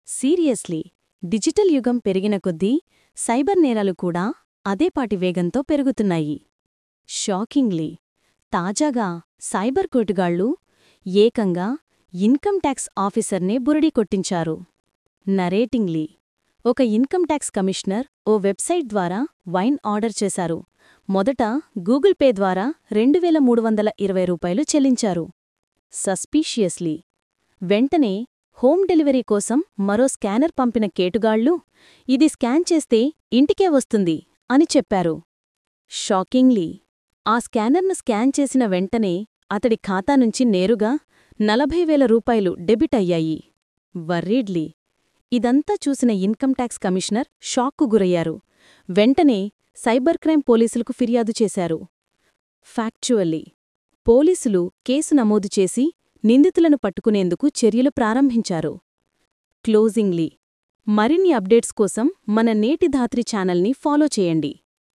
seriously digital యుగం పెరిగిన కొద్దీ సైబర్ నేరాలు కూడా అదేపాటి వేగంతో పెరుగుతున్నాయి షాకింగ్లీ తాజాగా సైబర్ కోటుగాళ్లు ఏకంగా ఇన్కమ్ ట్యాక్స్ ఆఫీసర్నే బురిడి కొట్టించారు నరేటింగ్లీ ఒక ఇన్కమ్ ట్యాక్స్ కమిషనర్ ఓ వెబ్సైట్ ద్వారా వైన్ ఆర్డర్ చేశారు మొదట గూగుల్ పే ద్వారా రెండు వేల మూడు వందల ఇరవై రూపాయలు చెల్లించారు సస్పీషియస్లీ వెంటనే హోమ్ డెలివరీ కోసం మరో స్కానర్ పంపిన కేటుగాళ్లు ఇది స్కాన్ చేస్తే ఇంటికే వస్తుంది అని చెప్పారు షాకింగ్లీ ఆ స్కానర్ను స్కాన్ చేసిన వెంటనే అతడి ఖాతా నుంచి నేరుగా నలభై వేల రూపాయలు డెబిట్ అయ్యాయి వర్రీడ్లీ ఇదంతా చూసిన ఇన్కమ్ ట్యాక్స్ కమిషనర్ షాక్కు గురయ్యారు వెంటనే సైబర్ క్రైమ్ పోలీసులకు ఫిర్యాదు చేశారు ఫ్యాక్చువల్లీ పోలీసులు కేసు నమోదు చేసి నిందితులను పట్టుకునేందుకు చర్యలు ప్రారంభించారు క్లోజింగ్లీ మరిన్ని అప్డేట్స్ కోసం మన నేటి ధాత్రి ఛానల్ని ఫాలో చేయండి